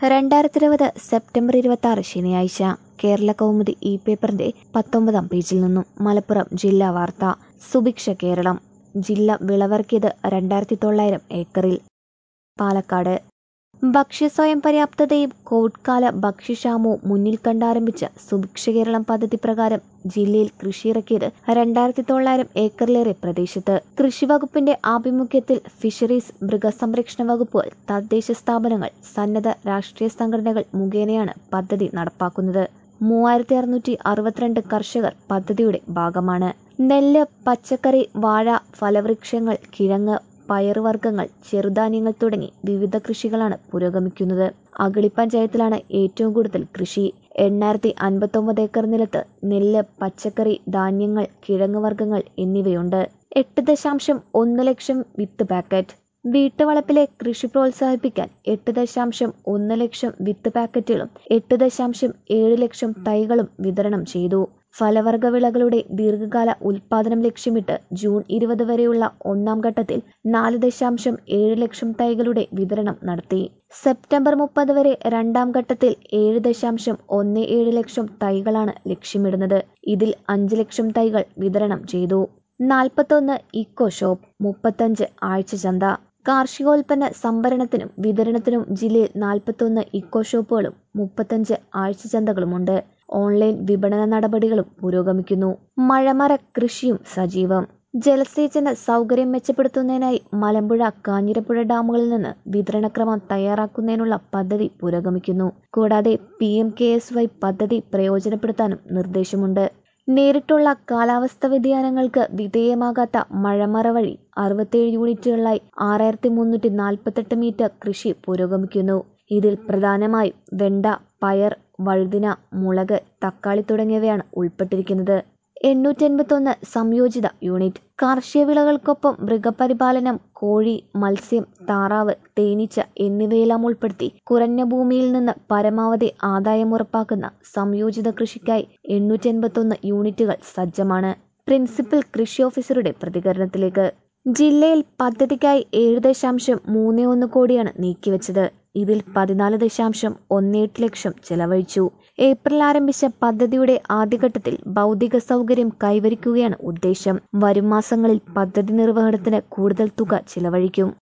രണ്ടായിരത്തി ഇരുപത് സെപ്റ്റംബർ ഇരുപത്തി ആറ് ശനിയാഴ്ച കേരള കൗമുദി ഇ പേപ്പറിന്റെ പത്തൊമ്പതാം പേജിൽ നിന്നും മലപ്പുറം ജില്ലാ വാർത്ത സുഭിക്ഷ കേരളം ജില്ല വിളവിറക്കിയത് രണ്ടായിരത്തി തൊള്ളായിരം ഏക്കറിൽ പാലക്കാട് ഭക്ഷ്യസ്വയം പര്യാപ്തതയും കോവിഡ് കാല ഭക്ഷ്യക്ഷാമവും മുന്നിൽ കണ്ടാരംഭിച്ച സുഭിക്ഷ കേരളം പദ്ധതി പ്രകാരം ജില്ലയിൽ കൃഷിയിറക്കിയത് രണ്ടായിരത്തി തൊള്ളായിരം ഏക്കറിലേറെ പ്രദേശത്ത് കൃഷി വകുപ്പിന്റെ ആഭിമുഖ്യത്തിൽ ഫിഷറീസ് മൃഗസംരക്ഷണ വകുപ്പുകൾ തദ്ദേശ സ്ഥാപനങ്ങൾ സന്നദ്ധ രാഷ്ട്രീയ സംഘടനകൾ മുഖേനയാണ് പദ്ധതി നടപ്പാക്കുന്നത് മൂവായിരത്തി അറുന്നൂറ്റി അറുപത്തിരണ്ട് കർഷകർ പദ്ധതിയുടെ ഭാഗമാണ് നെല്ല് പച്ചക്കറി വാഴ ഫലവൃക്ഷങ്ങൾ കിഴങ്ങ് പയറുവർഗ്ഗങ്ങൾ ചെറുധാന്യങ്ങൾ തുടങ്ങി വിവിധ കൃഷികളാണ് പുരോഗമിക്കുന്നത് അഗളി പഞ്ചായത്തിലാണ് ഏറ്റവും കൂടുതൽ കൃഷി എണ്ണായിരത്തി അൻപത്തൊമ്പത് ഏക്കർ നിലത്ത് നെല്ല് പച്ചക്കറി ധാന്യങ്ങൾ കിഴങ്ങ് വർഗ്ഗങ്ങൾ എന്നിവയുണ്ട് എട്ട് ദശാംശം ഒന്ന് ലക്ഷം വിത്ത് പാക്കറ്റ് വീട്ടുവളപ്പിലെ കൃഷി പ്രോത്സാഹിപ്പിക്കാൻ എട്ട് ദശാംശം ഒന്ന് ലക്ഷം വിത്ത് പാക്കറ്റുകളും എട്ട് ദശാംശം ഏഴ് ലക്ഷം തൈകളും വിതരണം ചെയ്തു ഫലവർഗ വിളകളുടെ ദീർഘകാല ഉൽപാദനം ലക്ഷ്യമിട്ട് ജൂൺ ഇരുപത് വരെയുള്ള ഒന്നാം ഘട്ടത്തിൽ നാല് ദശാംശം ഏഴ് ലക്ഷം തൈകളുടെ വിതരണം നടത്തി സെപ്റ്റംബർ മുപ്പത് വരെ രണ്ടാം ഘട്ടത്തിൽ ഏഴ് ദശാംശം ഒന്ന് ഏഴ് ലക്ഷം തൈകളാണ് ലക്ഷ്യമിടുന്നത് ഇതിൽ അഞ്ച് ലക്ഷം തൈകൾ വിതരണം ചെയ്തു നാൽപ്പത്തൊന്ന് ഇക്കോ ഷോപ്പ് മുപ്പത്തഞ്ച് ആഴ്ച ചന്ത കാർഷികോൽപ്പന്ന സംഭരണത്തിനും വിതരണത്തിനും ജില്ലയിൽ നാൽപ്പത്തൊന്ന് ഇക്കോ ഷോപ്പുകളും മുപ്പത്തഞ്ച് ആഴ്ച ചന്തകളുമുണ്ട് ഓൺലൈൻ വിപണന നടപടികളും പുരോഗമിക്കുന്നു മഴമര കൃഷിയും സജീവം ജലസേചന സൗകര്യം മെച്ചപ്പെടുത്തുന്നതിനായി മലമ്പുഴ കാഞ്ഞിരപ്പുഴ ഡാമുകളിൽ നിന്ന് വിതരണക്രമം തയ്യാറാക്കുന്നതിനുള്ള പദ്ധതി പുരോഗമിക്കുന്നു കൂടാതെ P M K S Y പദ്ധതി പ്രയോജനപ്പെടുത്താനും നിർദ്ദേശമുണ്ട് നേരിട്ടുള്ള കാലാവസ്ഥ വ്യതിയാനങ്ങൾക്ക് വിധേയമാകാത്ത മഴമറ വഴി അറുപത്തേഴ് യൂണിറ്റുകളിലായി ആറായിരത്തി മുന്നൂറ്റി നാൽപ്പത്തെട്ട് മീറ്റർ കൃഷി പുരോഗമിക്കുന്നു ഇതിൽ പ്രധാനമായും വെണ്ട പയർ വഴുതിന മുളക് തക്കാളി തുടങ്ങിയവയാണ് ഉൾപ്പെട്ടിരിക്കുന്നത് എണ്ണൂറ്റി എൺപത്തൊന്ന് സംയോജിത യൂണിറ്റ് കാർഷിക വിളകൾക്കൊപ്പം മൃഗപരിപാലനം കോഴി മത്സ്യം താറാവ് തേനീച്ച എന്നിവയെല്ലാം ഉൾപ്പെടുത്തി കുറഞ്ഞ ഭൂമിയിൽ നിന്ന് പരമാവധി ആദായം ഉറപ്പാക്കുന്ന സംയോജിത കൃഷിക്കായി എണ്ണൂറ്റി എൺപത്തൊന്ന് യൂണിറ്റുകൾ സജ്ജമാണ് പ്രിൻസിപ്പൽ കൃഷി ഓഫീസറുടെ പ്രതികരണത്തിലേക്ക് ജില്ലയിൽ പദ്ധതിക്കായി ഏഴ് ദശാംശം മൂന്ന് ഒന്ന് കോടിയാണ് നീക്കിവെച്ചത് ഇതിൽ പതിനാല് ദശാംശം ഒന്ന് എട്ട് ലക്ഷം ചെലവഴിച്ചു ഏപ്രിൽ ആരംഭിച്ച പദ്ധതിയുടെ ആദ്യഘട്ടത്തിൽ ഭൗതിക സൗകര്യം കൈവരിക്കുകയാണ് ഉദ്ദേശം വരും മാസങ്ങളിൽ പദ്ധതി നിർവഹണത്തിന് കൂടുതൽ തുക ചിലവഴിക്കും